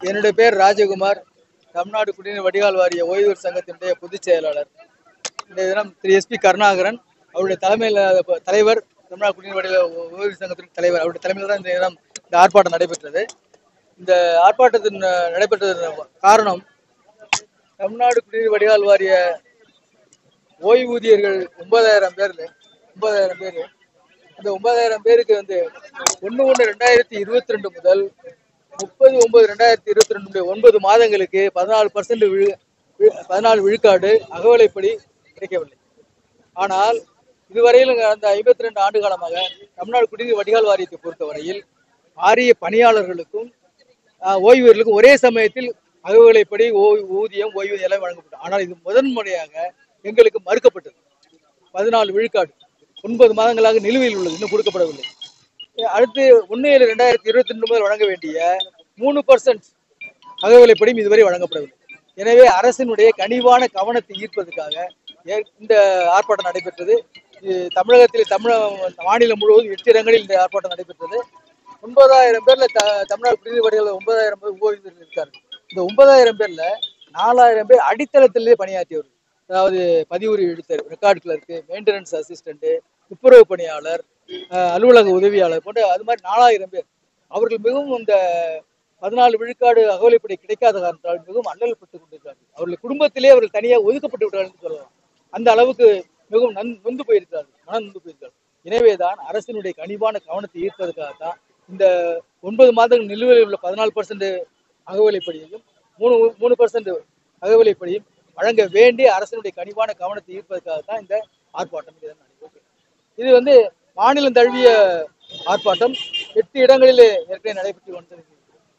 என்னுடைய பேர் ராஜகுமார் தமிழ்நாடு குடிநீர் வடிகால் வாரிய ஓய்வூர் சங்கத்தினுடைய பொதுச் செயலாளர் இந்த தினம் திரு எஸ்பி கருணாகரன் அவருடைய தலைமையில் ப- தலைவர் தமிழ்நாடு குடிநீர் வடிகால் ஓ- ஓய்வூர் சங்கத்தின் தலைவர் அவருடைய தலைமையில் தான் இந்த தினம் இந்த ஆர்ப்பாட்டம் நடைபெற்றது இந்த ஆர்ப்பாட்டத்தின் அஹ், நடைபெற்றதன் காரணம் தமிழ்நாடு குடிநீர் வடிகால் வாரிய ஓய்வூதியர்கள் ஒன்பதாயிரம் பேர்ல ஒன்பதாயிரம் பேர் அந்த ஒன்பதாயிரம் பேருக்கு வந்து ஒன்று ஒன்று ரெண்டாயிரத்தி இருபத்தி ரெண்டு முதல் முப்பது ஒன்பது ரெண்டாயிரத்தி இருபத்தி ரெண்டு ஒன்பது மாதங்களுக்கு பதினாலு பர்சன்ட் விழு வி- பதினாலு விழுக்காடு அகவலைப்படி கிடைக்கவில்லை ஆனால் இதுவரையிலும் கடந்த ஐம்பத்தி ரெண்டு ஆண்டு காலமாக தமிழ்நாடு குடிநீர் வடிகால் வாரியத்தை பொறுத்தவரையில் வாரிய பணியாளர்களுக்கும் ஆஹ், ஓய்வூதியர்களுக்கும் ஒரே சமயத்தில் அகவலைப்படி ஓய் ஊதியம் ஓய்வூதியம் எல்லாம் வழங்கப்பட்டது ஆனால் இது முதன் முறையாக எங்களுக்கு மறுக்கப்பட்டது பதினாலு விழுக்காடு ஒன்பது மாதங்களாக நிலுவையில் உள்ளது இன்னும் கொடுக்கப்படவில்லை அடுத்து ஒன்று ஏழு ரெண்டாயிரத்தி இருபத்தி ரெண்டு முதல் வழங்க வேண்டிய மூணு பர்சன்ட் அகவிலைப்படியும் இதுவரை வழங்கப்படவில்லை எனவே அரசினுடைய கனிவான கவனத்தை ஈர்ப்பதற்காக ஏ- இந்த ஆர்ப்பாட்டம் நடைபெற்றது இது தமிழகத்தில் தமிழ மாநிலம் முழுவதும் எட்டு இடங்களில் இந்த ஆர்ப்பாட்டம் நடைபெற்றது ஒன்பதாயிரம் பேர்ல த தமிழ்நாடு குடிநீர் வடிகள் ஒன்பதாயிரம் பேர் ஓய்வூதியர்கள் இருக்கார்கள் இந்த ஒன்பதாயிரம் பேர்ல நாலாயிரம் பேர் அடித்தளத்திலே பணியாற்றியவர்கள் அதாவது பதிவுரி எழுத்தர் ரெக்கார்டு கிளர்க்கு மெயின்டெனன்ஸ் அசிஸ்டன்ட் துப்புரவு பணியாளர் அஹ், அலுவலக உதவியாளர் போன்ற அது மாதிரி நாலாயிரம் பேர் அவர்கள் மிகவும் இந்த பதினாலு விழுக்காடு அகவலைப்படி கிடைக்காத காரணத்தால் மிகவும் அல்லல்பட்டு கொண்டிருக்கிறார்கள் அவர்கள் குடும்பத்திலே அவர்கள் தனியாக ஒதுக்கப்பட்டு விட்டார்கள் என்று சொல்லலாம் அந்த அளவுக்கு மிகவும் நன் நொந்து போயிருக்கிறார்கள் மனம் நொந்து போயிருக்கிறார்கள் எனவேதான் அரசினுடைய கனிவான கவனத்தை ஈர்ப்பதற்காகத்தான் இந்த ஒன்பது மாதங்கள் நிலுவையில் உள்ள பதினாலு பர்சன்ட் அகவிலைப்படியையும் மூணு மூணு பர்சன்ட் அகவிலைப்படியும் வழங்க வேண்டிய அரசினுடைய கனிவான கவனத்தை ஈர்ப்பதற்காக தான் இந்த ஆர்ப்பாட்டம் இங்கே நடைபெறுகிறது. இது வந்து மாநிலம் தழுவிய ஆர்ப்பாட்டம் எட்டு இடங்களிலே ஏற்கனவே நடைபெற்று கொண்டிருக்கிறது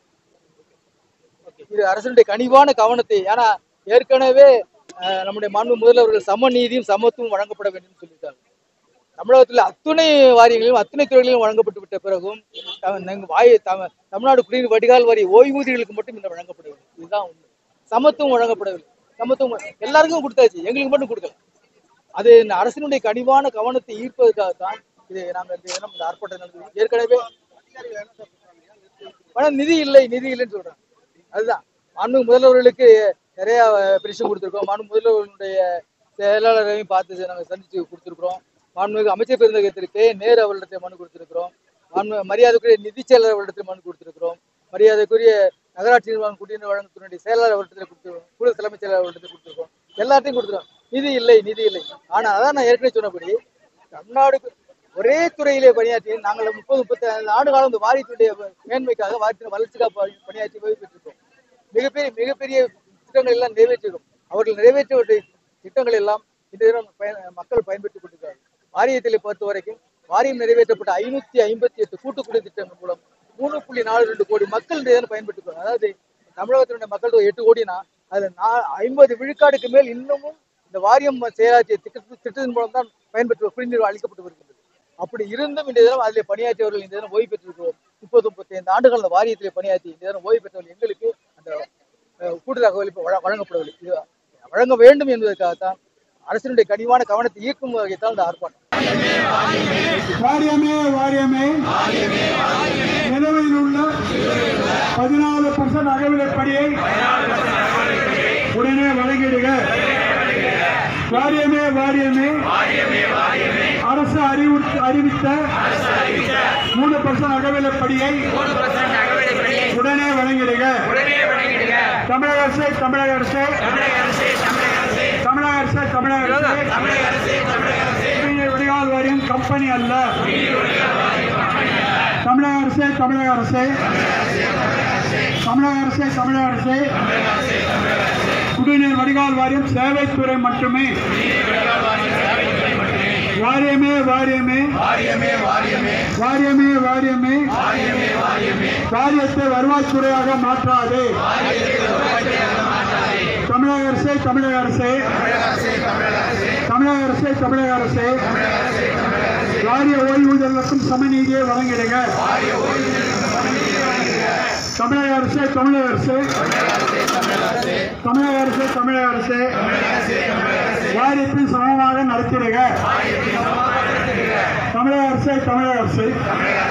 ஓகே. இது அரசினுடைய கனிவான கவனத்தை ஏன்னா ஏற்கனவே அஹ், நம்முடைய மாண்பு முதல்வர்கள் சம நீதியும் சமத்துவம் வழங்கப்பட வேண்டும் சொல்லியிருக்காங்க தமிழகத்தில் அத்துணை வாரியங்களிலும் அத்துணை துறைகளிலும் வழங்கப்பட்டு விட்ட பிறகும் த- நங்க- வாய் தம- தமிழ்நாடு குடிநீர் வடிகால் வாரிய ஓய்வூதியர்களுக்கு மட்டும் இந்த வழங்கப்படவில்லை இதுதான் உண்மை சமத்துவம் வழங்கப்படவில்லை சமத்துவம் எல்லாருக்கும் கொடுத்தாச்சு எங்களுக்கு மட்டும் கொடுக்கல அது இந்த அரசினுடைய கனிவான கவனத்தை ஈர்ப்பதற்காகத்தான் இது நாங்கள் இந்த தினம் இந்த ஆர்ப்பாட்டம் நடந்தது ஏற்கனவே ஆனா நிதி இல்லை நிதி இல்லைன்னு சொல்றாங்க அதுதான் மாண்பு முதல்வர்களுக்கு நிறைய பென்ஷன் கொடுத்துருக்கோம் மாண்பு முதல்வர்களுடைய செயலாளரையும் பார்த்து நாங்கள் சந்திச்சு கொடுத்துருக்குறோம் மாண்புமிகு அமைச்சர் பெருந்தகத்திற்கு நேரு அவர்களிடத்தில் மனு கொடுத்துருக்குறோம் மாண்பு மரியாதைக்குரிய நிதி செயலர் அவர்களிடத்தில் மனு கொடுத்துருக்குறோம் மரியாதைக்குரிய நகராட்சி நிர்வாகம் குடிநீர் வழங்கத்துறையுடைய செயலாளர் அவர்களிடத்தில் கொடுத்துருக்கோம் கூட தலைமைச் செயலாளர் அவர்களிடத்தில் கொடுத்துருக்கோம் எல்லாத்தையும் கொடுத்துருக்கோம் நிதி இல்லை நிதி இல்லை ஆனா அதான் நான் ஏற்கனவே சொன்னபடி தமிழ்நாடு ஒரே துறையிலே பணியாற்றி நாங்கள் முப்பது முப்பத்தி ஐந்து ஆண்டு காலம் இந்த வாரியத்துடைய மேன்மைக்காக வாரியத்தின் வளர்ச்சிக்காக பணி- பணியாற்றி ஓய்வு பெற்றிருக்கோம் மிகப்பெரிய மிகப்பெரிய திட்டங்கள் எல்லாம் நிறைவேற்றிருக்கோம் அவர்கள் நிறைவேற்றிய திட்டங்கள் எல்லாம் இந்த தினம் பயன் மக்கள் பயன்பெற்றுக் கொண்டிருக்கிறார்கள் வாரியத்தில் பொறுத்த வரைக்கும் வாரியம் நிறைவேற்றப்பட்ட ஐநூத்தி ஐம்பத்தி எட்டு கூட்டுக்குடி திட்டங்கள் மூலம் மூணு புள்ளி நாலு ரெண்டு கோடி மக்கள் இந்த தினம் பயன்பெற்றுக் அதாவது தமிழகத்தினுடைய மக்கள் தொகை எட்டு கோடினா அதுல நா- ஐம்பது விழுக்காடுக்கு மேல் இன்னமும் இந்த வாரியம் செயலாற்றிய திட்டத்தின் திட்டத்தின் மூலம் தான் பயன்பெற்று குடிநீர் அளிக்கப்பட்டு வருகிறது அப்படி இருந்தும் இந்த தினம் அதில் பணியாற்றியவர்கள் இந்த தினம் ஓய்வு பெற்றிருக்கிறோம் முப்பது முப்பத்தி ஐந்து ஆண்டுகள் அந்த வாரியத்தில் பணியாற்றி இந்த தினம் ஓய்வு பெற்றவர்கள் எங்களுக்கு அந்த அஹ், கூட்டு தகவல் இப்ப வழ- வழங்கப்படவில்லை இது வழங்க வேண்டும் என்பதற்காகத்தான் அரசினுடைய கனிவான கவனத்தை ஈர்க்கும் வகைத்தான் இந்த ஆர்ப்பாட்டம் வாரியமே வாரியமே நிலுவையில் உள்ள பதினாலு பர்சன்ட் அகவிலைப்படியை உடனே வழங்கிடுக வாரியமே வாரியமே அரசு அறிவு அறிவித்த மூணு பர்சன்ட் அகவிலைப்படியை உடனே வழங்கிடுக தமிழக அரசு தமிழக அரசு தமிழக அரசு தமிழக அரசு குடிநீர் வடிகால் வாரியம் கம்பெனி அல்ல தமிழக அரசு தமிழக அரசு தமிழக அரசு தமிழக அரசு குடிநீர் வடிகால் வாரியம் சேவைத்துறை மட்டுமே வாரியமே வாரியமே வாரியமே வாரியமே வாரியத்தை வருவாய்த்துறையாக மாற்றாது தமிழக அரசு தமிழக அரசு தமிழக அரசு தமிழக அரசு வாரிய ஓய்வூதியர்களுக்கும் சமநீதியை வழங்கிடுங்க தமிழக அரசு தமிழக அரசு தமிழக அரசு தமிழக அரசு வாரியத்தில் சமமாக நடத்திடுங்க தமிழக அரசு தமிழக அரசு